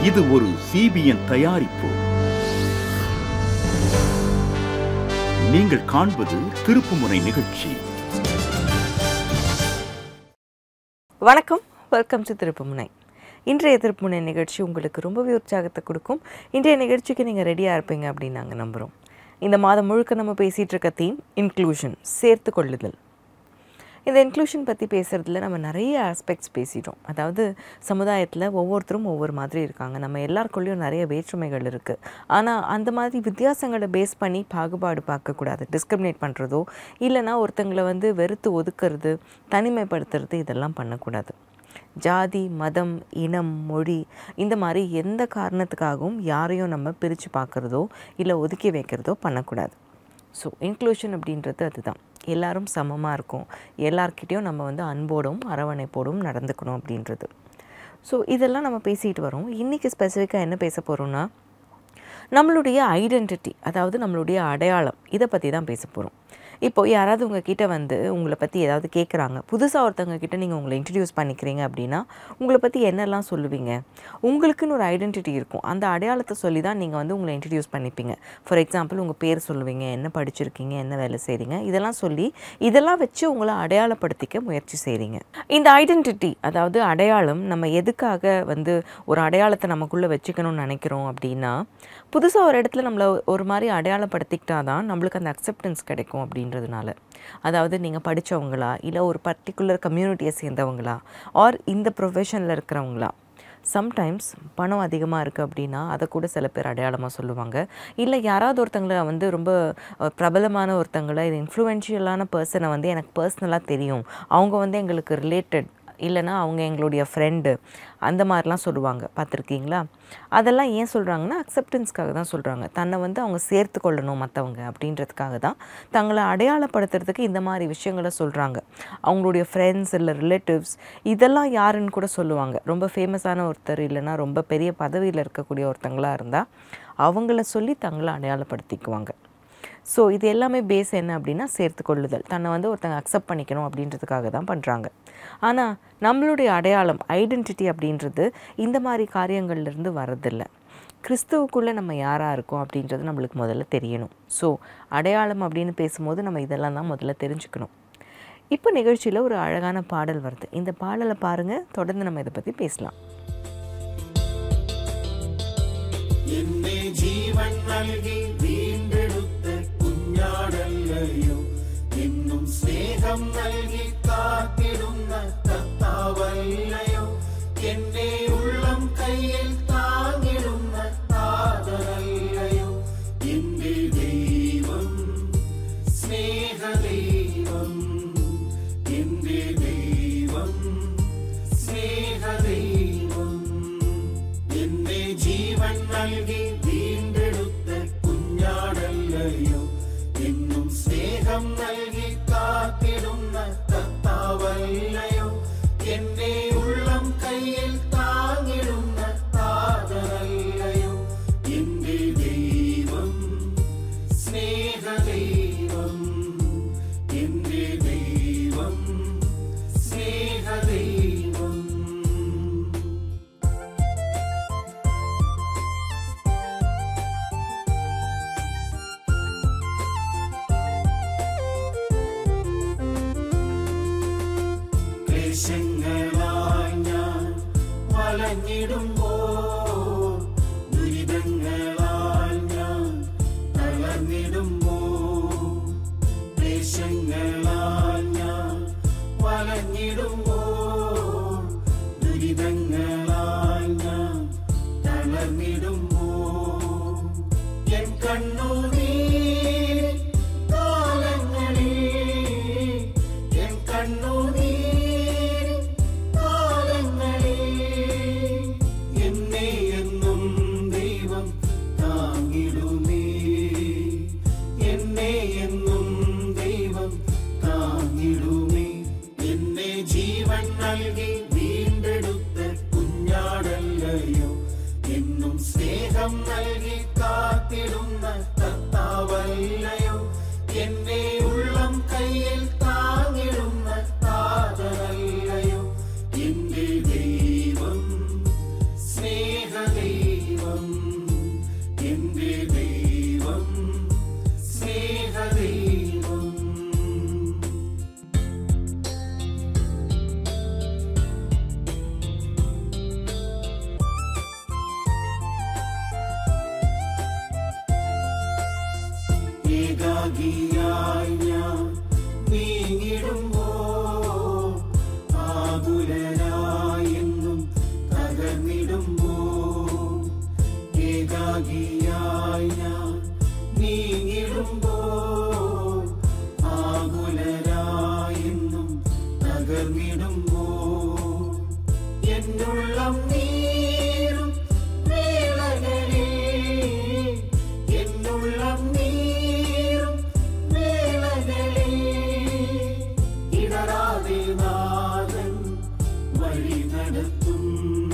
இது ஒரு சிபிஎன் தயாரிப்பு நீங்கள் காண்பது திருப்புமுனை நிகழ்ச்சி வணக்கம் வெல்கம் டு திருப்புமுனை இன்றைய திருப்புமுனை நிகழ்ச்சி உங்களுக்கு ரொம்பவே உற்சாகத்தை கொடுக்கும் இன்றைய நிகழ்ச்சிக்கு நீங்கள் ரெடியாக இருப்பீங்க அப்படின்னு நாங்கள் நம்புகிறோம் இந்த மாதம் முழுக்க நம்ம பேசிகிட்டு இருக்க தீம் இன்க்ளூஷன் சேர்த்து கொள்ளுதல் இந்த இன்க்ளூஷன் பற்றி பேசுகிறதுல நம்ம நிறைய ஆஸ்பெக்ட்ஸ் பேசிட்டோம் அதாவது சமுதாயத்தில் ஒவ்வொருத்தரும் ஒவ்வொரு மாதிரி இருக்காங்க நம்ம எல்லாருக்குள்ளேயும் நிறைய வேற்றுமைகள் இருக்குது ஆனால் அந்த மாதிரி வித்தியாசங்களை பேஸ் பண்ணி பாகுபாடு பார்க்கக்கூடாது டிஸ்கிரிமினேட் பண்ணுறதோ இல்லைனா ஒருத்தங்களை வந்து வெறுத்து ஒதுக்குறது தனிமைப்படுத்துறது இதெல்லாம் பண்ணக்கூடாது ஜாதி மதம் இனம் மொழி இந்த மாதிரி எந்த காரணத்துக்காகவும் யாரையும் நம்ம பிரித்து பார்க்குறதோ இல்லை ஒதுக்கி வைக்கிறதோ பண்ணக்கூடாது ஸோ இன்க்ளூஷன் அப்படின்றது அதுதான் எல்லாரும் சமமாக இருக்கும் எல்லார்கிட்டேயும் நம்ம வந்து அன்போடும் அரவணைப்போடும் நடந்துக்கணும் அப்படின்றது ஸோ இதெல்லாம் நம்ம பேசிகிட்டு வரோம் இன்றைக்கி ஸ்பெசிஃபிக்காக என்ன பேச போகிறோம்னா நம்மளுடைய ஐடென்டிட்டி அதாவது நம்மளுடைய அடையாளம் இதை பற்றி தான் பேச போகிறோம் இப்போது யாராவது உங்ககிட்ட வந்து உங்களை பற்றி ஏதாவது கேட்குறாங்க புதுசாக ஒருத்தவங்க கிட்ட நீங்கள் உங்களை இன்ட்ரடியூஸ் பண்ணிக்கிறீங்க அப்படின்னா உங்களை பற்றி என்னெல்லாம் சொல்லுவீங்க உங்களுக்குன்னு ஒரு ஐடென்டிட்டி இருக்கும் அந்த அடையாளத்தை சொல்லி தான் நீங்கள் வந்து உங்களை இன்ட்ரடியூஸ் பண்ணிப்பீங்க ஃபார் எக்ஸாம்பிள் உங்கள் பேர் சொல்லுவீங்க என்ன படிச்சிருக்கீங்க என்ன வேலை செய்கிறீங்க இதெல்லாம் சொல்லி இதெல்லாம் வச்சு உங்களை அடையாளப்படுத்திக்க முயற்சி செய்கிறீங்க இந்த ஐடென்டிட்டி அதாவது அடையாளம் நம்ம எதுக்காக வந்து ஒரு அடையாளத்தை நமக்குள்ளே வச்சுக்கணும்னு நினைக்கிறோம் அப்படின்னா புதுசாக ஒரு இடத்துல நம்மளை ஒரு மாதிரி அடையாளப்படுத்திக்கிட்டா தான் நம்மளுக்கு அந்த அக்செப்டன்ஸ் கிடைக்கும் அப்படின்றதுனால அதாவது நீங்கள் படித்தவங்களா இல்லை ஒரு பர்டிகுலர் கம்யூனிட்டியை சேர்ந்தவங்களா ஆர் இந்த ப்ரொஃபஷனில் இருக்கிறவங்களா சம்டைம்ஸ் பணம் அதிகமாக இருக்குது அப்படின்னா அதை கூட சில பேர் அடையாளமாக சொல்லுவாங்க இல்லை யாராவது ஒருத்தங்களை வந்து ரொம்ப அஹ், பிரபலமான ஒருத்தங்களை இது இன்ஃப்ளூயன்ஷியலான பர்சனை வந்து எனக்கு பர்சனலாக தெரியும் அவங்க வந்து எங்களுக்கு ரிலேட்டட் இல்லைன்னா அவங்க எங்களுடைய ஃப்ரெண்டு அந்த மாதிரிலாம் சொல்லுவாங்க பார்த்துருக்கீங்களா அதெல்லாம் ஏன் சொல்கிறாங்கன்னா அக்செப்டன்ஸ்க்காக தான் சொல்கிறாங்க தன்னை வந்து அவங்க சேர்த்து கொள்ளணும் மற்றவங்க அப்படின்றதுக்காக தான் தங்களை அடையாளப்படுத்துறதுக்கு இந்த மாதிரி விஷயங்களை சொல்கிறாங்க அவங்களுடைய ஃப்ரெண்ட்ஸ் இல்லை ரிலேட்டிவ்ஸ் இதெல்லாம் யாருன்னு கூட சொல்லுவாங்க ரொம்ப ஃபேமஸான ஒருத்தர் இல்லைன்னா ரொம்ப பெரிய பதவியில் இருக்கக்கூடிய ஒருத்தங்களாக இருந்தால் அவங்கள சொல்லி தங்களை அடையாளப்படுத்திக்குவாங்க ஸோ இது எல்லாமே பேஸ் என்ன அப்படின்னா சேர்த்து கொள்ளுதல் தன்னை வந்து ஒருத்தங்க அக்செப்ட் பண்ணிக்கணும் அப்படின்றதுக்காக தான் பண்ணுறாங்க ஆனால் நம்மளுடைய அடையாளம் ஐடென்டிட்டி அப்படின்றது இந்த மாதிரி காரியங்கள்லேருந்து வரதில்லை கிறிஸ்துவுக்குள்ளே நம்ம யாராக இருக்கோம் அப்படின்றது நம்மளுக்கு முதல்ல தெரியணும் ஸோ அடையாளம் அப்படின்னு பேசும்போது நம்ம இதெல்லாம் தான் முதல்ல தெரிஞ்சுக்கணும் இப்போ நிகழ்ச்சியில் ஒரு அழகான பாடல் வருது இந்த பாடலை பாருங்கள் தொடர்ந்து நம்ம இதை பற்றி பேசலாம் എന്നെ ജീവൻ നൽകി വീണ്ടെടുത്ത കുഞ്ഞാടല്ലയോ എന്നും സ്നേഹം നൽകി കാത്തിടുന്ന കർത്താവല്ലയോ എന്നെ ഉള്ളം കയ്യിൽ താങ്ങിടുന്ന താതനല്ലയോ എന്റെ ദൈവം സ്നേഹദൈവം എന്റെ ദൈവം സ്നേഹദൈവം എന്നെ ജീവൻ നൽകി വീണ്ടെടുത്ത കുഞ്ഞാടല്ലയോ എന്നും സ്നേഹം നൽകി കാത്തിടുന്ന കർത്താവല്ലയോ എന്നെ ഉള്ളം കയ്യിൽ താങ്ങിടുന്ന താതനല്ലയോ എന്റെ ദൈവം സ്നേഹദൈവം എന്റെ ദൈവം സ്നേഹദൈവം ക്ലേശങ്ങളായി ഞാൻ വലഞ്ഞിടുമ്പോൾ ദുരിതങ്ങളാൽ ഞാൻ തളർന്നിടുമ്പോൾ ക്ലേശങ്ങളാൽ ഞാൻ വലഞ്ഞിടുമ്പോൾ ദുരിതങ്ങളാൽ ഞാൻ തളർന്നിടുമ്പോൾ എൻ കണ്ണുനീർ കാലങ്ങളിൽ എൻ കണ്ണുനീർ കാലങ്ങളിൽ എന്നെ എന്നും ദൈവം താങ്ങിടുമേ എന്നെ എന്നും ദൈവം താങ്ങിടുമേ എന്നെ ജീവൻ നൽകി വീണ്ടെടുത്ത കുഞ്ഞാടല്ലയോ എന്നും സ്നേഹം നൽകി കാത്തിടുന്ന കർത്താവല്ലയോ എന്നെ ഉള്ളം കയ്യിൽ താങ്ങിടുന്ന താതനല്ലയോ എന്റെ ദൈവം സ്നേഹദൈവം ഏകാകിയായി ഞാൻ നീങ്ങിടുമ്പോ ആകുലനായെന്നും തകർന്നിടുമ്പോ ഏകാകിയായി ഞാൻ നീങ്ങിടുമ്പോ ആകുലനായെന്നും തകർന്നിടുമ്പോ എന്നുള്ളം നീരും വേളകളിൽ എന്നുള്ളം നീരും വേളകളിൽ ഇടറാതെ നാഥൻ വഴി നടത്തും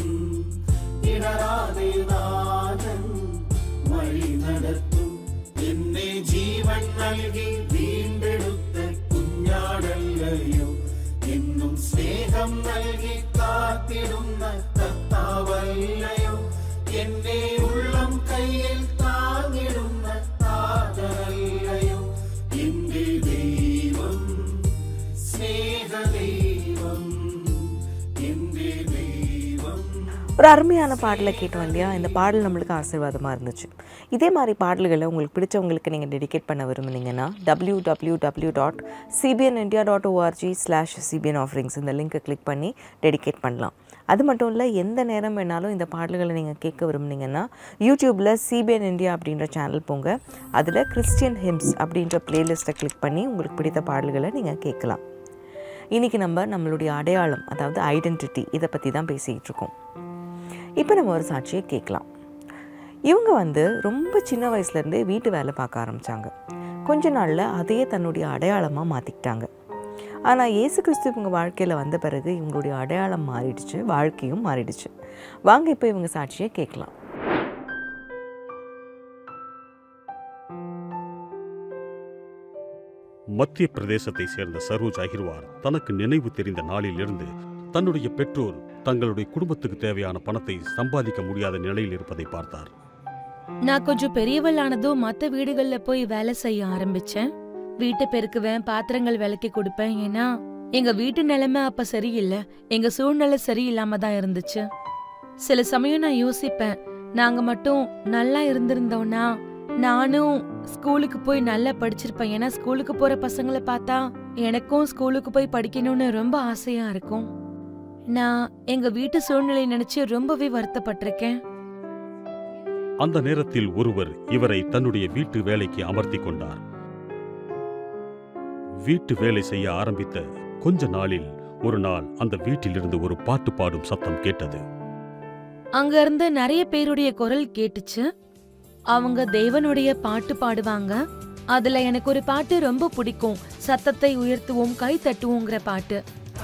ഇടറാതെ നാഥൻ വഴി നടത്തും എന്നെ ജീവൻ നൽകി വീണ്ടെടുത്ത കുഞ്ഞാടല്ലയോ എന്നും സ്നേഹം നൽകി കാത്തിടുന്ന കർത്താവല്ലയോ എന്നെ ഉള്ളം കയ്യിൽ താങ്ങിടുന്ന താതരല്ലയോ എന്റെ ദൈവം സ്നേഹദൈവം എന്റെ ദൈവം ஒரு அருமையான பாடலை கேட்டோம் இல்லையா இந்த பாடல் நம்மளுக்கு ஆசீர்வாதமாக இருந்துச்சு இதே மாதிரி பாடல்களை உங்களுக்கு பிடிச்சவங்களுக்கு நீங்கள் டெடிகேட் பண்ண விரும்புனீங்கன்னா W W W dot CBN India dot ORG slash CBN offerings இந்த லிங்கை கிளிக் பண்ணி டெடிகேட் பண்ணலாம் அது மட்டும் இல்லை எந்த நேரம் வேணாலும் இந்த பாடல்களை நீங்கள் கேட்க விரும்புனீங்கன்னா யூடியூப்பில் சிபிஎன் இந்தியா அப்படின்ற சேனல் போங்க அதில் கிறிஸ்டியன் ஹிம்ஸ் அப்படின்ற பிளேலிஸ்ட்டை கிளிக் பண்ணி உங்களுக்கு பிடித்த பாடல்களை நீங்கள் கேட்கலாம் இன்றைக்கி நம்ம நம்மளுடைய அடையாளம் அதாவது ஐடென்டிட்டி இதை பற்றி தான் பேசிக்கிட்டு இருக்கோம் இப்போ நம்ம ஒரு சாட்சியை கேட்கலாம் இவங்க வந்து ரொம்ப சின்ன வயசுலேருந்தே வீட்டு வேலை பார்க்க ஆரம்பித்தாங்க கொஞ்ச நாளில் அதையே தன்னுடைய அடையாளமாக மாற்றிக்கிட்டாங்க ஆனால் இயேசு கிறிஸ்து இவங்க வாழ்க்கையில் வந்த பிறகு இவங்களுடைய அடையாளம் மாறிடுச்சு வாழ்க்கையும் மாறிடுச்சு வாங்க இப்போ இவங்க சாட்சியை கேட்கலாம் மத்திய பிரதேசத்தை சேர்ந்த சரோஜ் அகிர்வார் தனக்கு நினைவு தெரிந்த நாளிலிருந்து தன்னுடைய பெற்றோர் தங்களுடைய குடும்பத்துக்கு தேவையான பணத்தை சம்பாதிக்க முடியாத நிலையில் இருப்பதை பார்த்தார் நான் கொஞ்சம் பெரியவளானதும் மத்த வீடுகள்ல போய் வேலை செய்ய ஆரம்பிச்சேன் வீட்டை பெருக்குவேன் பாத்திரங்கள் விலைக்கு கொடுப்பேன் ஏன்னா எங்க வீட்டு நிலைமை அப்ப சரியில்லை எங்க சூழ்நிலை சரியில்லாம தான் இருந்துச்சு சில சமயம் நான் யோசிப்பேன் நாங்க மட்டும் நல்லா இருந்திருந்தோம்னா நானும் ஸ்கூலுக்கு போய் நல்லா படிச்சிருப்பேன் ஏன்னா ஸ்கூலுக்கு போற பசங்களை பார்த்தா எனக்கும் ஸ்கூலுக்கு போய் படிக்கணும்னு ரொம்ப ஆசையா இருக்கும் நான் எங்க வீட்டு சூழ்நிலை நினைச்சு ரொம்பவே வருத்தப்பட்டிருக்கேன் அந்த நேரத்தில் ஒருவர் இவரை தன்னுடைய வீட்டு வேலைக்கு அமர்த்திக் கொண்டார் வீட்டு வேலை செய்ய ஆரம்பித்த கொஞ்ச நாளில் ஒரு நாள் அந்த வீட்டிலிருந்து ஒரு பாட்டு பாடும் சத்தம் கேட்டது அங்க இருந்து நிறைய பேருடைய குரல் கேட்டுச்சு அவங்க தேவனுடைய பாட்டு பாடுவாங்க அதுல எனக்கு ஒரு பாட்டு ரொம்ப பிடிக்கும் சத்தத்தை உயர்த்துவோம் கை தட்டுவோங்கிற பாட்டு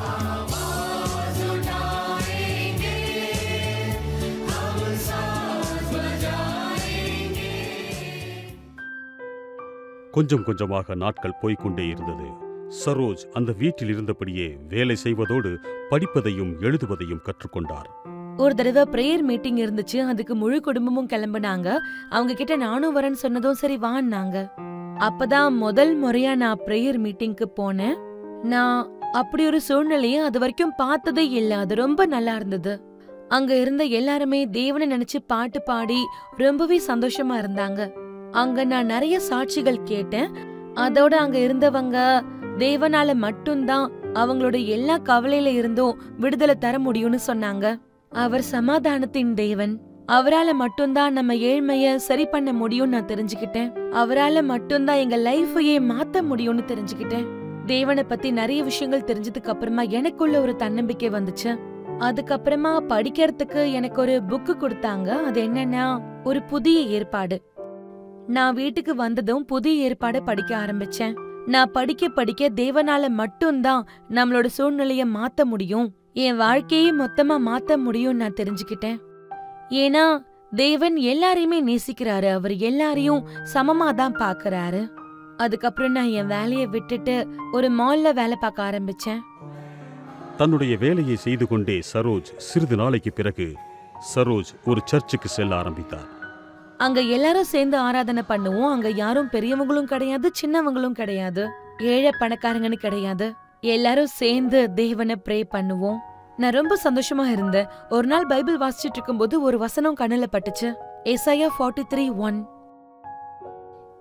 கொஞ்சம் கொஞ்சமாக நாட்கள் போய்க்கொண்டே இருந்தது சரோஜ் அந்த வீட்டில் இருந்தபடியே வேலை செய்வதோடு படிப்பதையும் எழுதுவதையும் கற்றுக்கொண்டார் ஒரு தடவை பிரேயர் மீட்டிங் இருந்துச்சு அதுக்கு முழு குடும்பமும் கிளம்புனாங்க அவங்க கிட்ட நானும் வரேன்னு சொன்னதும் சரி வான்னாங்க அப்பதான் முதல் முறையா நான் பிரேயர் மீட்டிங்க்கு போனேன் நான் அப்படி ஒரு சூழ்நிலையை அது வரைக்கும் பார்த்ததே இல்ல அது ரொம்ப நல்லா இருந்தது அங்க இருந்த எல்லாருமே தேவனை நினைச்சு பாட்டு பாடி ரொம்பவே சந்தோஷமா இருந்தாங்க அங்க நான் நிறைய சாட்சிகள் கேட்டேன் அதோட அங்க இருந்தவங்க தேவனால மட்டும்தான் அவங்களோட எல்லா கவலையில இருந்தும் விடுதலை தர முடியும்னு சொன்னாங்க அவர் சமாதானத்தின் தேவன் அவரால மட்டும்தான் நம்ம ஏழ்மைய சரி பண்ண முடியும்னு நான் தெரிஞ்சுக்கிட்டேன் அவரால மட்டும்தான் எங்க லைஃபையே மாத்த முடியும்னு தெரிஞ்சுக்கிட்டேன் தேவனை பத்தி நிறைய விஷயங்கள் தெரிஞ்சதுக்கு அப்புறமா எனக்குள்ள ஒரு தன்னம்பிக்கை வந்துச்சு அதுக்கப்புறமா படிக்கிறதுக்கு எனக்கு ஒரு புக்கு கொடுத்தாங்க அது என்னன்னா ஒரு புதிய ஏற்பாடு நான் வீட்டுக்கு வந்ததும் புதிய ஏற்பாடை படிக்க ஆரம்பிச்சேன் நான் படிக்க படிக்க தேவனால மட்டும்தான் நம்மளோட சூழ்நிலைய மாத்த முடியும் என் வாழ்க்கையை மொத்தமா மாத்த முடியும் நான் தெரிஞ்சுக்கிட்டேன் ஏன்னா தேவன் எல்லாரையுமே நேசிக்கிறாரு அவர் எல்லாரையும் சமமா தான் பாக்குறாரு அதுக்கப்புறம் நான் என் வேலையை விட்டுட்டு ஒரு மால்ல வேலை பார்க்க ஆரம்பிச்சேன் தன்னுடைய வேலையை செய்து கொண்டே சரோஜ் சிறிது நாளைக்கு பிறகு சரோஜ் ஒரு சர்ச்சுக்கு செல்ல ஆரம்பித்தார் அங்க எல்லாரும் சேர்ந்து ஆராதனை பண்ணுவோம் அங்க யாரும் பெரியவங்களும் கிடையாது சின்னவங்களும் கிடையாது ஏழை பணக்காரங்கன்னு கிடையாது எல்லாரும் சேர்ந்து தேவனை ப்ரே பண்ணுவோம் நான் ரொம்ப சந்தோஷமா இருந்தேன் ஒரு நாள் பைபிள் வாசிச்சிட்டு இருக்கும்போது ஒரு வசனம் கண்ணுல பட்டுச்சு ஏசாயா ஃபார்ட்டி த்ரீ ஒன்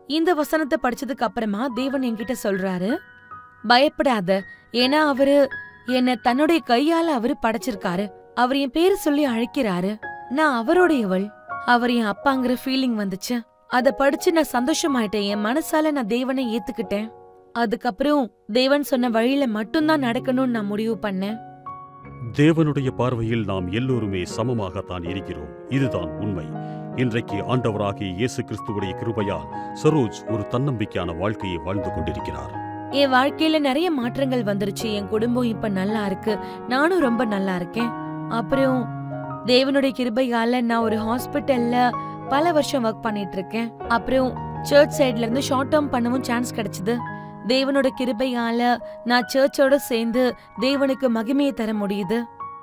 இந்த வசனத்தை படிச்சதுக்கு அப்புறமா தேவன் என்கிட்ட சொல்றாரு பயப்படாத ஏன்னா அவரு என்ன தன்னுடைய கையால அவரு படைச்சிருக்காரு அவர் என் பேரு சொல்லி அழைக்கிறாரு நான் அவருடையவள் அவர் என் அப்பாங்கிற ஃபீலிங் வந்துச்சு அத படிச்சு நான் சந்தோஷமாயிட்டேன் என் மனசால நான் தேவனை ஏத்துக்கிட்டேன் அதுக்கப்புறம் தேவன் சொன்ன வழியில மட்டும்தான் நடக்கணும்னு நான் முடிவு பண்ணேன் தேவனுடைய பார்வையில் நாம் எல்லோருமே சமமாகத்தான் இருக்கிறோம் இதுதான் உண்மை இன்றைக்கு ஆண்டவராகிய இயேசு கிறிஸ்துவுடைய கிருபையால் சரோஜ் ஒரு தன்னம்பிக்கையான வாழ்க்கையை வாழ்ந்து கொண்டிருக்கிறார் என் வாழ்க்கையில நிறைய மாற்றங்கள் வந்துருச்சு என் குடும்பம் இப்ப நல்லா இருக்கு நானும் ரொம்ப நல்லா இருக்கேன் அப்புறம் தேவனுடைய கிருபையால நான் ஒரு ஹாஸ்பிட்டல்ல பல வருஷம் ஒர்க் பண்ணிட்டு இருக்கேன் அப்புறம் சர்ச் சைடுல இருந்து ஷார்ட் டேர்ம் பண்ணவும் சான்ஸ் கிடைச்சது தேவனோட கிருபையால நான் சர்ச்சோட சேர்ந்து தேவனுக்கு மகிமையை தர முடியுது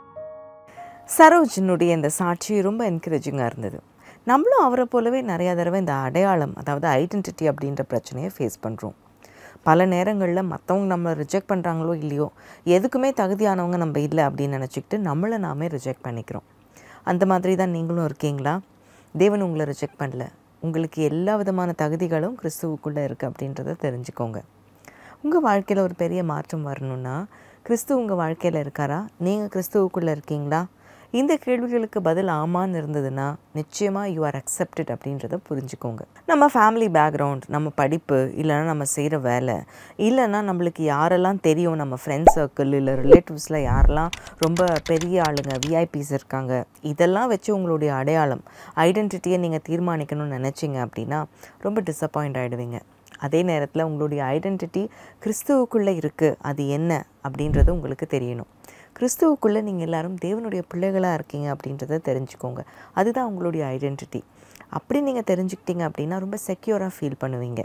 சரோஜினுடைய இந்த சாட்சி ரொம்ப என்கரேஜிங்காக இருந்தது நம்மளும் அவரை போலவே நிறையா தடவை இந்த அடையாளம் அதாவது ஐடென்டிட்டி அப்படின்ற பிரச்சனையை ஃபேஸ் பண்ணுறோம் பல நேரங்களில் மற்றவங்க நம்மளை ரிஜெக்ட் பண்ணுறாங்களோ இல்லையோ எதுக்குமே தகுதியானவங்க நம்ம இல்லை அப்படின்னு நினச்சிக்கிட்டு நம்மளை நாமே ரிஜெக்ட் பண்ணிக்கிறோம் அந்த மாதிரி தான் நீங்களும் இருக்கீங்களா தேவன் உங்களை ரிஜெக்ட் பண்ணல உங்களுக்கு எல்லா விதமான தகுதிகளும் கிறிஸ்துவுக்குள்ளே இருக்குது அப்படின்றத தெரிஞ்சுக்கோங்க உங்கள் வாழ்க்கையில் ஒரு பெரிய மாற்றம் வரணும்னா கிறிஸ்து உங்கள் வாழ்க்கையில் இருக்காரா நீங்கள் கிறிஸ்துவுக்குள்ளே இருக்கீங்களா இந்த கேள்விகளுக்கு பதில் ஆமான்னு இருந்ததுன்னா நிச்சயமாக யூ ஆர் அக்செப்டட் அப்படின்றத புரிஞ்சுக்கோங்க நம்ம ஃபேமிலி பேக்ரவுண்ட் நம்ம படிப்பு இல்லைன்னா நம்ம செய்கிற வேலை இல்லைன்னா நம்மளுக்கு யாரெல்லாம் தெரியும் நம்ம ஃப்ரெண்ட்ஸ் சர்க்கிள் இல்லை ரிலேட்டிவ்ஸில் யாரெல்லாம் ரொம்ப பெரிய ஆளுங்க விஐபிஸ் இருக்காங்க இதெல்லாம் வச்சு உங்களுடைய அடையாளம் ஐடென்டிட்டியை நீங்கள் தீர்மானிக்கணும்னு நினச்சிங்க அப்படின்னா ரொம்ப டிசப்பாயிண்ட் ஆகிடுவீங்க அதே நேரத்தில் உங்களுடைய ஐடென்டிட்டி கிறிஸ்துவுக்குள்ளே இருக்குது அது என்ன அப்படின்றது உங்களுக்கு தெரியணும் கிறிஸ்துவுக்குள்ளே நீங்கள் எல்லாரும் தேவனுடைய பிள்ளைகளாக இருக்கீங்க அப்படின்றத தெரிஞ்சுக்கோங்க அதுதான் உங்களுடைய ஐடென்டிட்டி அப்படி நீங்கள் தெரிஞ்சுக்கிட்டீங்க அப்படின்னா ரொம்ப செக்யூராக ஃபீல் பண்ணுவீங்க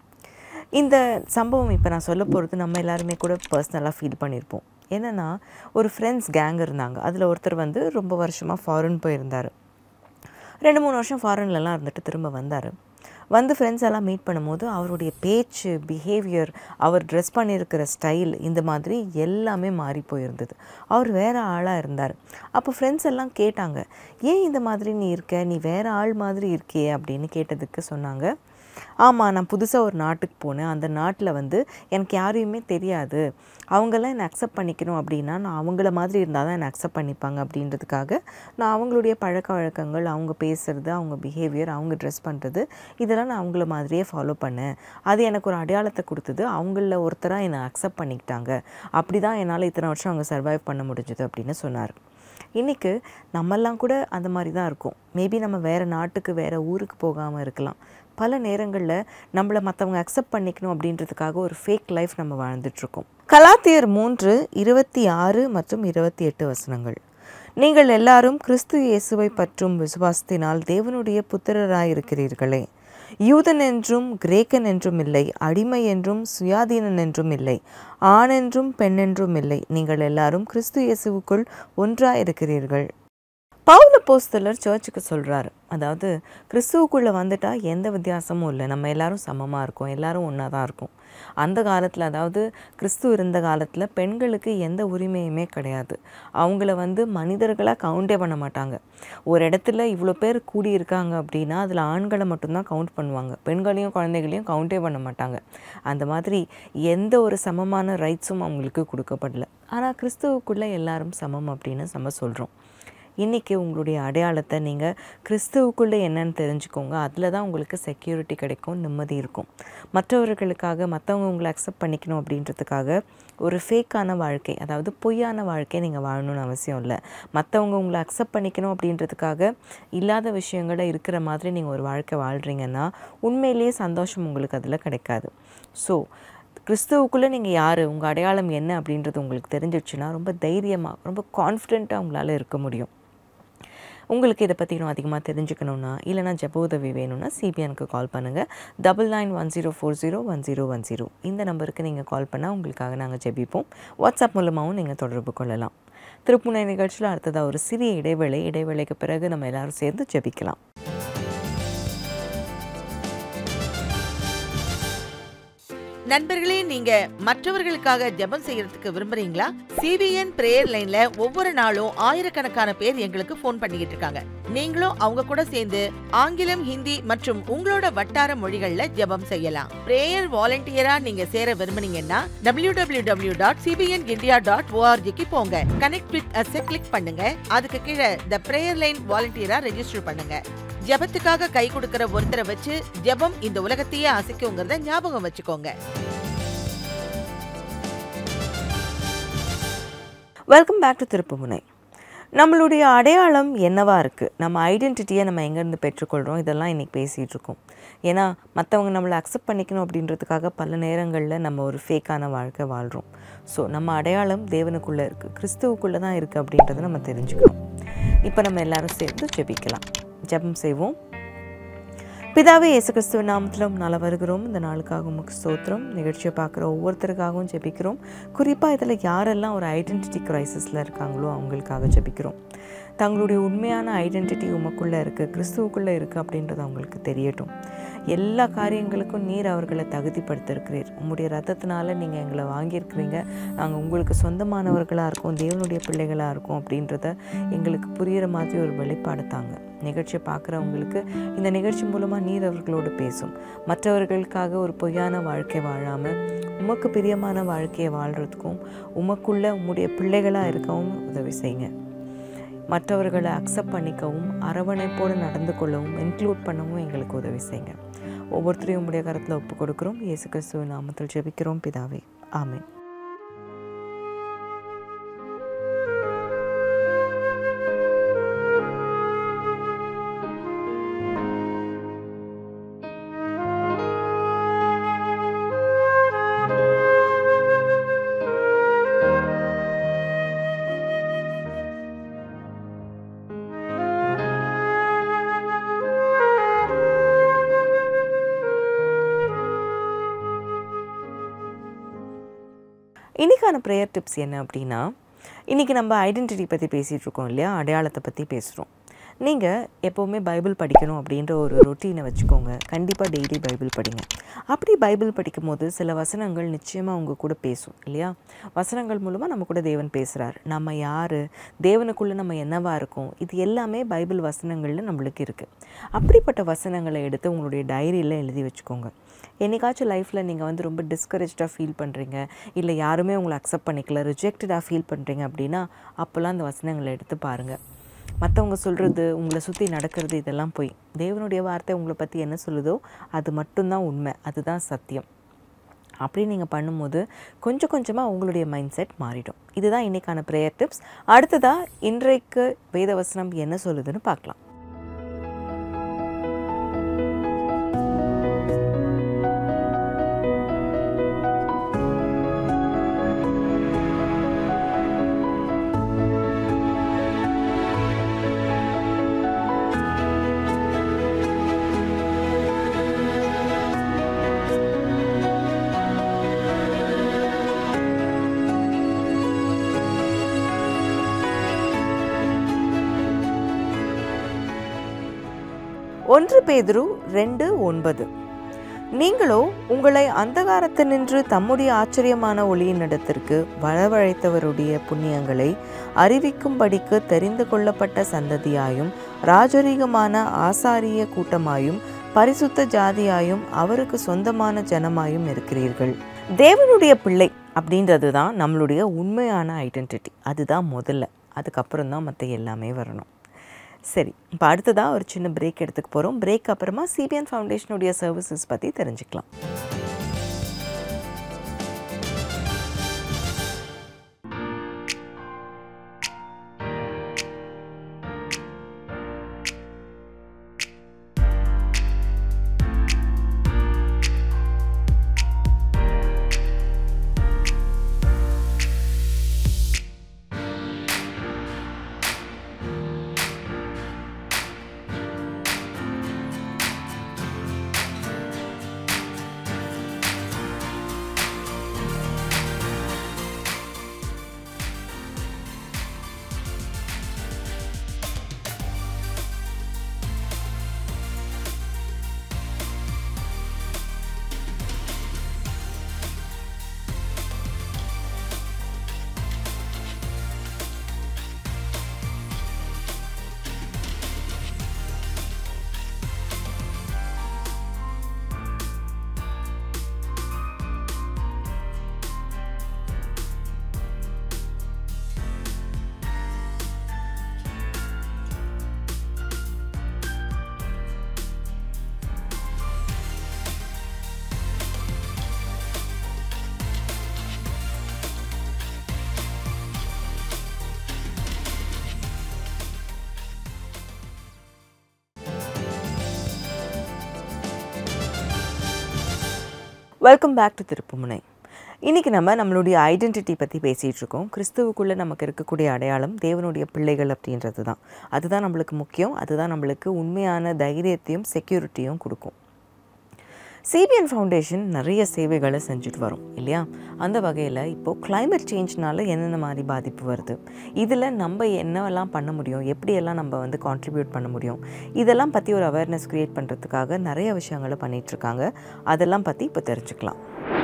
இந்த சம்பவம் இப்போ நான் சொல்ல போகிறது நம்ம எல்லாருமே கூட பர்சனலாக ஃபீல் பண்ணியிருப்போம் என்னென்னா ஒரு ஃப்ரெண்ட்ஸ் கேங் இருந்தாங்க அதில் ஒருத்தர் வந்து ரொம்ப வருஷமாக ஃபாரின் போயிருந்தார் ரெண்டு மூணு வருஷம் ஃபாரின்லலாம் இருந்துட்டு திரும்ப வந்தார் வந்து ஃப்ரெண்ட்ஸ் எல்லாம் மீட் பண்ணும்போது அவருடைய பேச்சு பிஹேவியர் அவர் ட்ரெஸ் பண்ணியிருக்கிற ஸ்டைல் இந்த மாதிரி எல்லாமே மாறி போயிருந்தது அவர் வேறு ஆளாக இருந்தார் அப்போ ஃப்ரெண்ட்ஸ் எல்லாம் கேட்டாங்க ஏன் இந்த மாதிரி நீ இருக்க நீ வேறு ஆள் மாதிரி இருக்கியே அப்படின்னு கேட்டதுக்கு சொன்னாங்க ஆமாம் நான் புதுசாக ஒரு நாட்டுக்கு போனேன் அந்த நாட்டில் வந்து எனக்கு யாரையுமே தெரியாது அவங்கெல்லாம் என்னை அக்செப்ட் பண்ணிக்கணும் அப்படின்னா நான் அவங்கள மாதிரி இருந்தால் தான் என்னை அக்செப்ட் பண்ணிப்பாங்க அப்படின்றதுக்காக நான் அவங்களுடைய பழக்க வழக்கங்கள் அவங்க பேசுகிறது அவங்க பிஹேவியர் அவங்க ட்ரெஸ் பண்ணுறது இதெல்லாம் நான் அவங்கள மாதிரியே ஃபாலோ பண்ணேன் அது எனக்கு ஒரு அடையாளத்தை கொடுத்தது அவங்கள ஒருத்தராக என்னை அக்செப்ட் பண்ணிக்கிட்டாங்க அப்படி தான் என்னால் இத்தனை வருஷம் அவங்க சர்வைவ் பண்ண முடிஞ்சது அப்படின்னு சொன்னார் இன்றைக்கி நம்மெல்லாம் கூட அந்த மாதிரி தான் இருக்கும் மேபி நம்ம வேறு நாட்டுக்கு வேறு ஊருக்கு போகாமல் இருக்கலாம் பல நேரங்களில் நம்மளை மற்றவங்க அக்செப்ட் பண்ணிக்கணும் அப்படின்றதுக்காக ஒரு ஃபேக் லைஃப் நம்ம வாழ்ந்துட்டுருக்கோம் கலாத்தியர் மூன்று இருபத்தி ஆறு மற்றும் இருபத்தி எட்டு வசனங்கள் நீங்கள் எல்லாரும் கிறிஸ்து இயேசுவை பற்றும் விசுவாசத்தினால் தேவனுடைய புத்திரராயிருக்கிறீர்களே யூதன் என்றும் கிரேக்கன் என்றும் இல்லை அடிமை என்றும் சுயாதீனன் என்றும் இல்லை ஆண் என்றும் பெண் என்றும் இல்லை நீங்கள் எல்லாரும் கிறிஸ்து இயேசுவுக்குள் ஒன்றாயிருக்கிறீர்கள் பவுல போஸ்தலர் சர்ச்சுக்கு சொல்கிறாரு அதாவது கிறிஸ்துவுக்குள்ளே வந்துட்டா எந்த வித்தியாசமும் இல்லை நம்ம எல்லாரும் சமமாக இருக்கோம் எல்லாரும் ஒன்றா தான் இருக்கோம் அந்த காலத்தில் அதாவது கிறிஸ்து இருந்த காலத்தில் பெண்களுக்கு எந்த உரிமையுமே கிடையாது அவங்கள வந்து மனிதர்களாக கவுண்டே பண்ண மாட்டாங்க ஒரு இடத்துல இவ்வளோ பேர் கூடி இருக்காங்க அப்படின்னா அதில் ஆண்களை மட்டும்தான் கவுண்ட் பண்ணுவாங்க பெண்களையும் குழந்தைகளையும் கவுண்டே பண்ண மாட்டாங்க அந்த மாதிரி எந்த ஒரு சமமான ரைட்ஸும் அவங்களுக்கு கொடுக்கப்படல ஆனால் கிறிஸ்துவுக்குள்ளே எல்லாரும் சமம் அப்படின்னு நம்ம சொல்கிறோம் இன்றைக்கி உங்களுடைய அடையாளத்தை நீங்கள் கிறிஸ்துவுக்குள்ளே என்னன்னு தெரிஞ்சுக்கோங்க அதில் தான் உங்களுக்கு செக்யூரிட்டி கிடைக்கும் நிம்மதி இருக்கும் மற்றவர்களுக்காக மற்றவங்க உங்களை அக்செப்ட் பண்ணிக்கணும் அப்படின்றதுக்காக ஒரு ஃபேக்கான வாழ்க்கை அதாவது பொய்யான வாழ்க்கை நீங்கள் வாழணும்னு அவசியம் இல்லை மற்றவங்க உங்களை அக்செப்ட் பண்ணிக்கணும் அப்படின்றதுக்காக இல்லாத விஷயங்களை இருக்கிற மாதிரி நீங்கள் ஒரு வாழ்க்கை வாழ்கிறீங்கன்னா உண்மையிலேயே சந்தோஷம் உங்களுக்கு அதில் கிடைக்காது ஸோ கிறிஸ்துவுக்குள்ளே நீங்கள் யார் உங்கள் அடையாளம் என்ன அப்படின்றது உங்களுக்கு தெரிஞ்சிடுச்சுன்னா ரொம்ப தைரியமாக ரொம்ப கான்ஃபிடெண்ட்டாக உங்களால் இருக்க முடியும் உங்களுக்கு இதை பற்றி இன்னும் அதிகமாக தெரிஞ்சுக்கணுன்னா இல்லைனா ஜெப உதவி வேணும்னா சிபிஎனுக்கு கால் பண்ணுங்கள் double nine one zero four zero one zero one zero இந்த நம்பருக்கு நீங்கள் கால் பண்ணால் உங்களுக்காக நாங்கள் ஜெபிப்போம் வாட்ஸ்அப் மூலமாகவும் நீங்கள் தொடர்பு கொள்ளலாம் திருப்புனை நிகழ்ச்சியில் அடுத்ததாக ஒரு சிறிய இடைவேளை இடைவேளைக்கு பிறகு நம்ம எல்லாரும் சேர்ந்து ஜெபிக்கலாம் நண்பர்களே நீங்க மற்றவர்களுக்காக ஜெபம் செய்யறதுக்கு விரும்புறீங்களா சிபிஎன் பிரேயர் லைன்ல ஒவ்வொரு நாளும் ஆயிரக்கணக்கான பேர் எங்களுக்கு ஃபோன் பண்ணிக்கிட்டு இருக்காங்க நீங்களும் அவங்க கூட சேர்ந்து ஆங்கிலம் ஹிந்தி மற்றும் உங்களோட வட்டார மொழிகள்ல ஜெபம் செய்யலாம் பிரேயர் வாலண்டியரா நீங்க சேர விரும்புனீங்கன்னா W W W dot CBN India dot ஓஆர்ஜிக்கு போங்க கனெக்ட் வித் அஸ் கிளிக் பண்ணுங்க அதுக்கு கீழே த பிரேயர் லைன் வாலண்டியரா ரெஜிஸ்டர் பண்ணுங்க ஜெபத்துக்காக கை கொடுக்கிற ஒருத்தரை வச்சு ஜெபம் இந்த உலகத்தையே அசைக்குங்கிறத ஞாபகம் வச்சுக்கோங்க வெல்கம் பேக் டு திருப்புமுனை நம்மளுடைய அடையாளம் என்னவா இருக்குது நம்ம ஐடென்டிட்டியை நம்ம எங்கேருந்து பெற்றுக்கொள்கிறோம் இதெல்லாம் இன்றைக்கி பேசிகிட்டு இருக்கோம் ஏன்னா மற்றவங்க நம்மளை அக்செப்ட் பண்ணிக்கணும் அப்படின்றதுக்காக பல நேரங்களில் நம்ம ஒரு ஃபேக்கான வாழ்க்கை வாழ்கிறோம் ஸோ நம்ம அடையாளம் தேவனுக்குள்ளே இருக்குது கிறிஸ்துவுக்குள்ளே தான் இருக்குது அப்படின்றத நம்ம தெரிஞ்சுக்கணும் இப்போ நம்ம எல்லாரும் சேர்ந்து ஜெபிக்கலாம் ஜெபம் செய்வோம் பிதாவே இயேசு கிறிஸ்துவ நாமத்திலும் நல்ல வருகிறோம் இந்த நாளுக்காக உமக்கு ஸ்தோத்திரம் நிகழ்ச்சியை பார்க்குற ஒவ்வொருத்தருக்காகவும் ஜெபிக்கிறோம் குறிப்பாக இதில் யாரெல்லாம் ஒரு ஐடென்டிட்டி கிரைசிஸில் இருக்காங்களோ அவங்களுக்காக ஜெபிக்கிறோம் தங்களுடைய உண்மையான ஐடென்டிட்டி உமக்குள்ளே இருக்குது கிறிஸ்துவுக்குள்ளே இருக்குது அப்படின்றது அவங்களுக்கு தெரியட்டும் எல்லா காரியங்களுக்கும் நீர் அவர்களை தகுதிப்படுத்திருக்கிறீர் உங்களுடைய ரத்தத்தினால நீங்கள் எங்களை வாங்கியிருக்கிறீங்க நாங்கள் உங்களுக்கு சொந்தமானவர்களாக இருக்கோம் தேவனுடைய பிள்ளைகளாக இருக்கோம் அப்படின்றத எங்களுக்கு புரிகிற மாதிரி ஒரு வெளிப்பாடு தாங்க நிகழ்ச்சியை பார்க்குறவங்களுக்கு இந்த நிகழ்ச்சி மூலமாக நீர் அவர்களோடு பேசும் மற்றவர்களுக்காக ஒரு பொய்யான வாழ்க்கை வாழாமல் உமக்கு பிரியமான வாழ்க்கையை வாழ்கிறதுக்கும் உமக்குள்ள உம்முடைய பிள்ளைகளாக இருக்கவும் உதவி செய்யுங்க மற்றவர்களை அக்செப்ட் பண்ணிக்கவும் அரவணைப்போடு நடந்து கொள்ளவும் இன்க்ளூட் பண்ணவும் எங்களுக்கு உதவி செய்யுங்க ஒவ்வொருத்தரையும் உம்முடைய கரத்தில் ஒப்பு கொடுக்குறோம் இயேசு கிறிஸ்துவின் நாமத்தில் ஜெபிக்கிறோம் பிதாவே ஆமென் இன்றைக்கான ப்ரேயர் டிப்ஸ் என்ன அப்படின்னா இன்றைக்கி நம்ம ஐடென்டிட்டி பற்றி பேசிகிட்டு இருக்கோம் இல்லையா அடையாளத்தை பற்றி பேசுகிறோம் நீங்கள் எப்போவுமே பைபிள் படிக்கணும் அப்படின்ற ஒரு ரொட்டீனை வச்சுக்கோங்க கண்டிப்பாக டெய்லி பைபிள் படிங்க அப்படி பைபிள் படிக்கும் போது சில வசனங்கள் நிச்சயமாக உங்கள் கூட பேசும் இல்லையா வசனங்கள் மூலமாக நம்ம கூட தேவன் பேசுகிறார் நம்ம யார் தேவனுக்குள்ளே நம்ம என்னவா இருக்கோம் இது எல்லாமே பைபிள் வசனங்களில் நம்மளுக்கு இருக்குது அப்படிப்பட்ட வசனங்களை எடுத்து உங்களுடைய டைரியில் எழுதி வச்சுக்கோங்க என்னைக்காச்சும் லைஃப்பில் நீங்கள் வந்து ரொம்ப டிஸ்கரேஜாக ஃபீல் பண்ணுறீங்க இல்லை யாருமே உங்களை அக்செப்ட் பண்ணிக்கல ரிஜெக்டடாக ஃபீல் பண்ணுறீங்க அப்படின்னா அப்போல்லாம் அந்த வசனங்களை எடுத்து பாருங்கள் மற்றவங்க சொல்கிறது உங்களை சுற்றி நடக்கிறது இதெல்லாம் போய் தேவனுடைய வார்த்தை உங்களை பற்றி என்ன சொல்லுதோ அது மட்டும்தான் உண்மை அதுதான் சத்தியம் அப்படி நீங்கள் பண்ணும்போது கொஞ்சம் கொஞ்சமாக உங்களுடைய மைண்ட் செட் மாறிடும் இதுதான் இன்றைக்கான ப்ரேயர் டிப்ஸ் அடுத்ததாக இன்றைக்கு வேதவசனம் என்ன சொல்லுதுன்னு பார்க்கலாம் ஒன்று பேதுரு ரெண்டு ஒன்பது நீங்களோ உங்களை அந்தகாரத்தினின்று தம்முடைய ஆச்சரியமான ஒளியினிடத்திற்கு வரவழைத்தவருடைய புண்ணியங்களை அறிவிக்கும்படிக்கு தெரிந்து கொள்ளப்பட்ட சந்ததியாயும் ராஜரீகமான ஆசாரிய கூட்டமாயும் பரிசுத்த ஜாதியாயும் அவருக்கு சொந்தமான ஜனமாயும் இருக்கிறீர்கள் தேவனுடைய பிள்ளை அப்படின்றது தான் நம்மளுடைய உண்மையான ஐடென்டிட்டி அதுதான் முதல்ல அதுக்கப்புறம் தான் மற்ற எல்லாமே வரணும் சரி இப்போ அடுத்ததாக ஒரு சின்ன பிரேக் எடுத்துக்க போகிறோம் பிரேக் அப்புறமா சிபிஎன் ஃபவுண்டேஷனுடைய சர்வீசஸ் பற்றி தெரிஞ்சுக்கலாம் வெல்கம் பேக் டு திருப்புமுனை இன்றைக்கி நம்ம நம்மளுடைய ஐடென்டிட்டி பற்றி பேசிகிட்டு இருக்கோம் கிறிஸ்துவுக்குள்ளே நமக்கு இருக்கக்கூடிய அடையாளம் தேவனுடைய பிள்ளைகள் அப்படின்றது தான் அதுதான் நம்மளுக்கு முக்கியம் அதுதான் நம்மளுக்கு உண்மையான தைரியத்தையும் செக்யூரிட்டியும் கொடுக்கும் சிபிஎன் ஃபவுண்டேஷன் நிறைய சேவைகளை செஞ்சுட்டு வரும் இல்லையா அந்த வகையில் இப்போது climate சேஞ்ச்னால என்னென்ன மாதிரி பாதிப்பு வருது இதில் நம்ம என்னவெல்லாம் பண்ண முடியும் எப்படியெல்லாம் நம்ம வந்து கான்ட்ரிபியூட் பண்ண முடியும் இதெல்லாம் பற்றி ஒரு அவேர்னஸ் க்ரியேட் பண்ணுறதுக்காக நிறைய விஷயங்களை பண்ணிகிட்ருக்காங்க அதெல்லாம் பற்றி இப்போ தெரிஞ்சுக்கலாம்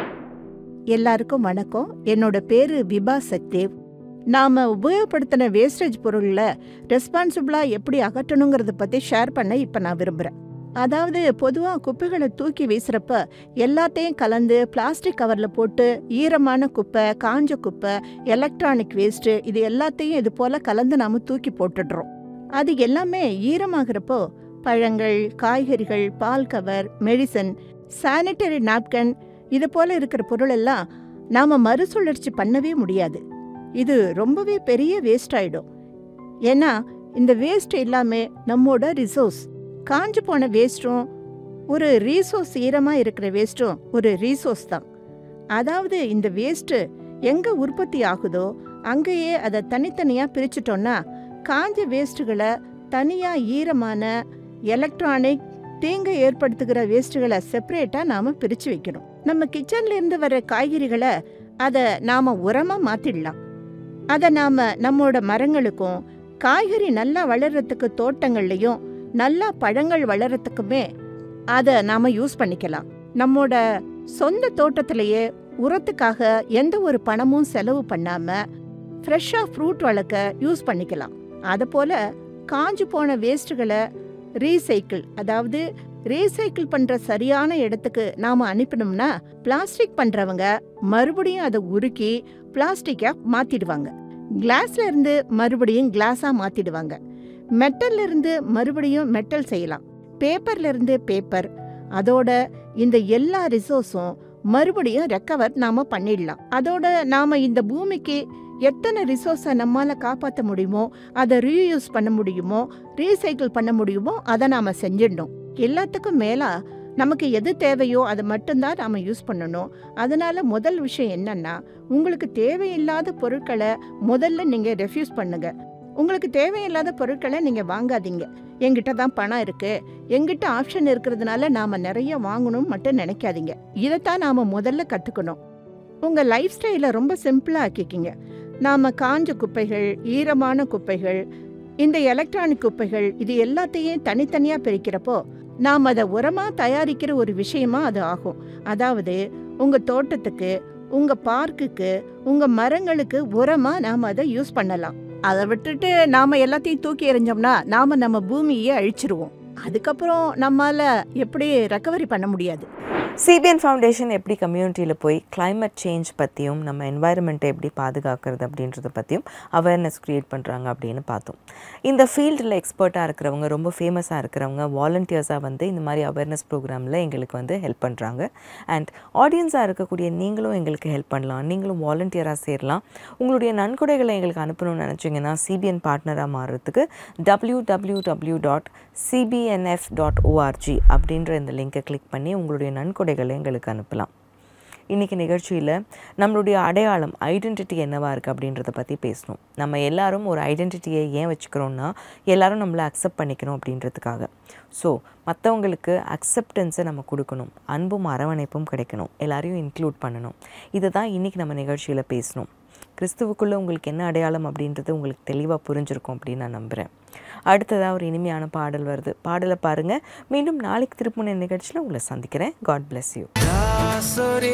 எல்லாருக்கும் வணக்கம் என்னோட பேரு விபா சக்தேவ் நாம உபயோகப்படுத்தின வேஸ்டேஜ் பொருள்ல ரெஸ்பான்சிபிளா எப்படி அகற்றணுங்கிறத பத்தி ஷேர் பண்ண இப்ப நான் விரும்புறேன் அதாவது பொதுவா குப்பைகளை தூக்கி வீசுறப்ப எல்லாத்தையும் கலந்து பிளாஸ்டிக் கவர்ல போட்டு ஈரமான குப்பை காஞ்ச குப்பை எலக்ட்ரானிக் வேஸ்ட் இது எல்லாத்தையும் இது போல கலந்து நாம தூக்கி போட்டுடுறோம் அது எல்லாமே ஈரமாகிறப்போ பழங்கள் காய்கறிகள் பால் கவர் மெடிசன் சானிட்டரி நாப்கன் இது போல இருக்கிற பொருள் எல்லாம் நாம மறுசுழற்சி பண்ணவே முடியாது இது ரொம்பவே பெரிய வேஸ்ட் ஆயிடும் ஏன்னா இந்த வேஸ்ட் எல்லாமே நம்மோட ரிசோர்ஸ் காஞ்சு போன வேஸ்ட்டும் ஒரு ரீசோர்ஸ் ஈரமா இருக்கிற வேஸ்ட்டும் ஒரு ரீசோர்ஸ் தான் அதாவது இந்த வேஸ்ட் எங்க உற்பத்தி ஆகுதோ அங்கேயே அதை தனித்தனியா பிரிச்சுட்டோம்னா காஞ்ச வேஸ்ட்டுகளை தனியா ஈரமான எலக்ட்ரானிக் தீங்கு ஏற்படுத்துகிற வேஸ்ட்டுகளை செப்பரேட்டா நாம பிரிச்சு வைக்கணும் நம்ம கிச்சன்ல இருந்து வர காய்கறிகளை அதை நாம உரமா மாத்திடலாம் அதை நாம நம்மோட மரங்களுக்கும் காய்கறி நல்லா வளர்றதுக்கு தோட்டங்கள்லயும் நல்லா பழங்கள் வளர்றதுக்குமே அதை நாம யூஸ் பண்ணிக்கலாம் நம்மோட சொந்த தோட்டத்திலேயே உரத்துக்காக எந்த ஒரு பணமும் செலவு பண்ணாம ஃப்ரெஷ்ஷாக ஃப்ரூட் வளர்க்க யூஸ் பண்ணிக்கலாம் அதுபோல காஞ்சு போன வேஸ்ட்டுகளை ரீசைக்கிள் அதாவது ரீசைக்கிள் பண்ற சரியான இடத்துக்கு நாம அனுப்பினோம்னா பிளாஸ்டிக் பண்றவங்க மறுபடியும் அதை உருக்கி பிளாஸ்டிக்கா மாத்திடுவாங்க கிளாஸ்ல இருந்து மறுபடியும் கிளாஸா மாத்திடுவாங்க மெட்டல்ல இருந்து மறுபடியும் மெட்டல் செய்யலாம் பேப்பர்ல இருந்து பேப்பர் அதோட இந்த எல்லா ரிசோர்ஸும் மறுபடியும் ரெக்கவர் நாம பண்ணிடலாம் அதோட நாம இந்த பூமிக்கு எத்தனை ரிசோர்ஸை நம்மால காப்பாற்ற முடியுமோ அதை ரீயூஸ் பண்ண முடியுமோ ரீசைக்கிள் பண்ண முடியுமோ அதை நாம செஞ்சிடணும் எல்லாத்துக்கும் மேலா நமக்கு எது தேவையோ அதை மட்டும்தான் நாம யூஸ் பண்ணணும் அதனால முதல் விஷயம் என்னன்னா உங்களுக்கு தேவையில்லாத பொருட்களை முதல்ல நீங்க ரெஃப்யூஸ் பண்ணுங்க உங்களுக்கு தேவையில்லாத பொருட்களை நீங்க வாங்காதீங்க என்கிட்ட தான் பணம் இருக்கு என்கிட்ட ஆப்ஷன் இருக்கிறதுனால நாம நிறைய வாங்கணும் மட்டும் நினைக்காதீங்க இதைத்தான் நாம முதல்ல கத்துக்கணும் உங்க லைஃப் ஸ்டைலை ரொம்ப சிம்பிளா ஆக்கிக்கிங்க நாம காஞ்ச குப்பைகள் ஈரமான குப்பைகள் இந்த எலக்ட்ரானிக் குப்பைகள் இது எல்லாத்தையும் தனித்தனியா பிரிக்கிறப்போ நாம் அதை உரமா தயாரிக்கிற ஒரு விஷயமா அது ஆகும் அதாவது உங்க தோட்டத்துக்கு உங்க பார்க்குக்கு உங்க மரங்களுக்கு உரமா நாம அதை யூஸ் பண்ணலாம் அதை விட்டுட்டு நாம எல்லாத்தையும் தூக்கி எறிஞ்சோம்னா நாம நம்ம பூமியை அழிச்சிருவோம் அதுக்கப்புறம் நம்மால எப்படி ரெக்கவரி பண்ண முடியாது சிபிஎன் ஃபவுண்டேஷன் எப்படி கம்யூனிட்டியில் போய் climate சேஞ்ச் பற்றியும் நம்ம என்வாயர்மெண்ட்டை எப்படி பாதுகாக்கிறது அப்படின்றத பற்றியும் அவேர்னஸ் க்ரியேட் பண்ணுறாங்க அப்படின்னு பார்த்தோம் இந்த ஃபீல்டில் எக்ஸ்பர்ட்டாக இருக்கிறவங்க ரொம்ப ஃபேமஸாக இருக்கிறவங்க வாலண்டியர்ஸாக வந்து இந்த மாதிரி அவேர்னஸ் ப்ரோக்ராமில் எங்களுக்கு வந்து ஹெல்ப் பண்ணுறாங்க அண்ட் ஆடியன்ஸாக இருக்கக்கூடிய நீங்களும் எங்களுக்கு ஹெல்ப் பண்ணலாம் நீங்களும் வாலண்டியராக சேரலாம் உங்களுடைய நன்கொடைகளை எங்களுக்கு அனுப்பணும்னு நினச்சிங்கன்னா சிபிஎன் பார்ட்னராக மாறுறதுக்கு W W W dot CBNF dot ORG அப்படின்ற இந்த லிங்கை கிளிக் பண்ணி உங்களுடைய நன்கொடைகளை எங்களுக்கு அனுப்பலாம் இன்றைக்கி நிகழ்ச்சியில் நம்மளுடைய அடையாளம் ஐடென்டிட்டி என்னவா இருக்குது அப்படின்றத பற்றி பேசணும் நம்ம எல்லாரும் ஒரு ஐடென்டிட்டியை ஏன் வச்சுக்கிறோன்னா எல்லாரும் நம்மளை அக்செப்ட் பண்ணிக்கணும் அப்படின்றதுக்காக ஸோ மற்றவங்களுக்கு அக்செப்டன்ஸை நம்ம கொடுக்கணும் அன்பும் அரவணைப்பும் கிடைக்கணும் எல்லாரையும் இன்க்ளூட் பண்ணணும் இதை தான் இன்றைக்கி நம்ம நிகழ்ச்சியில் பேசணும் கிறிஸ்துவுக்குள்ளே உங்களுக்கு என்ன அடையாளம் அப்படின்றது உங்களுக்கு தெளிவாக புரிஞ்சிருக்கும் அப்படின்னு நான் நம்புகிறேன் அடுத்ததாக ஒரு இனிமையான பாடல் வருது பாடலை பாருங்கள் மீண்டும் நாளைக்கு திருப்புன நிகழ்ச்சியில் உங்களை சந்திக்கிறேன் காட் bless யூ தாசரே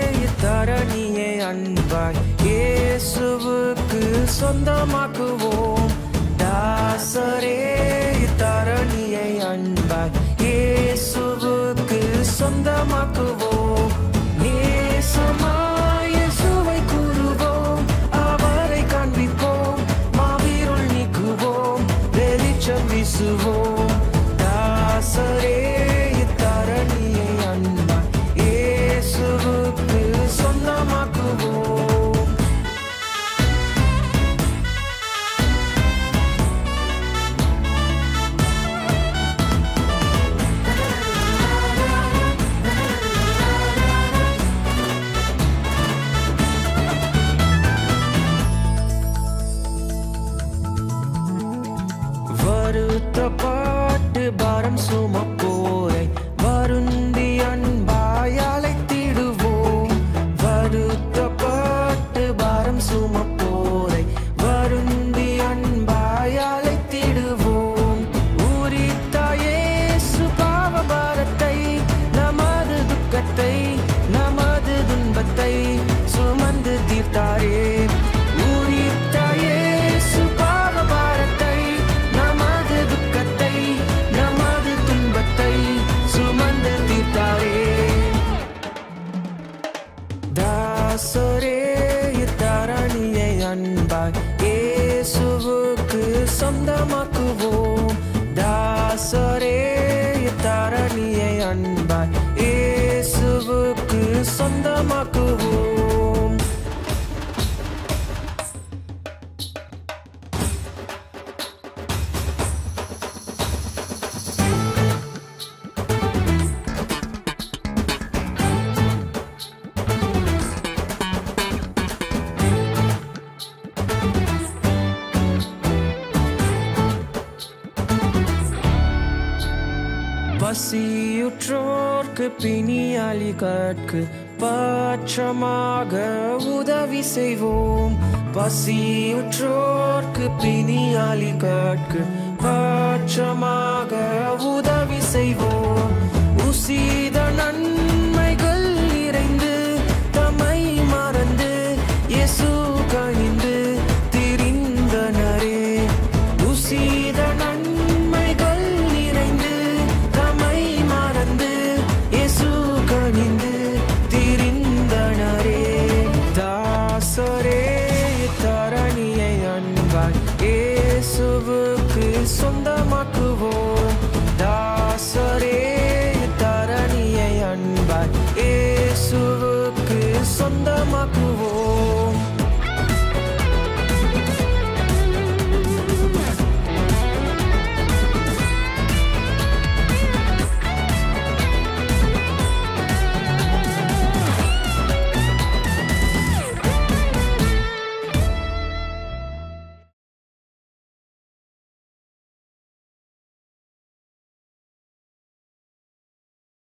தரணியை அன்பாய் இயேசுவுக்கு சொந்தமாக்குவோம் தாசரே தரணியை அன்பாய் இயேசுவுக்கு சொந்தமாக்குவோம் நேசமாய் இயேசுவை கூறுவோம் அவரை காண்பிப்போம் மாவீருள் நீக்குவோம் வெளிச்சம் வீசுவோம் தாசரே தரணியை அன்பாய் இயேசுவுக்கு சொந்தமாக்குவோம் அன்பாய் இயேசுவுக்கு சொந்தமாக்குவோம் தாசரே தரணியை அன்பாய் இயேசுவுக்கு சொந்தமாக்குவோம் பசியுற்றோர்க்கு பிணியாளிகட்கு பட்சமாக உதவி செய்வோம் பசியுற்றோர்க்கு பிணியாளிகட்கு பட்சமாக உதவி செய்வோம் உசீத நன்மைகள் நிறைந்து தம்மை மறந்து இயேசு கணிந்து திரிந்தனரே உசீத நன்மைகள் நிறைந்து தம்மை மறந்து இயேசு கணிந்து திரிந்தனரே தாசரே தரணியை அன்பாய் இயேசுவுக்கு சொந்தமாக்குவோம் தாசரே தரணியை அன்பாய் இயேசுவுக்கு சொந்தமாக்குவோம்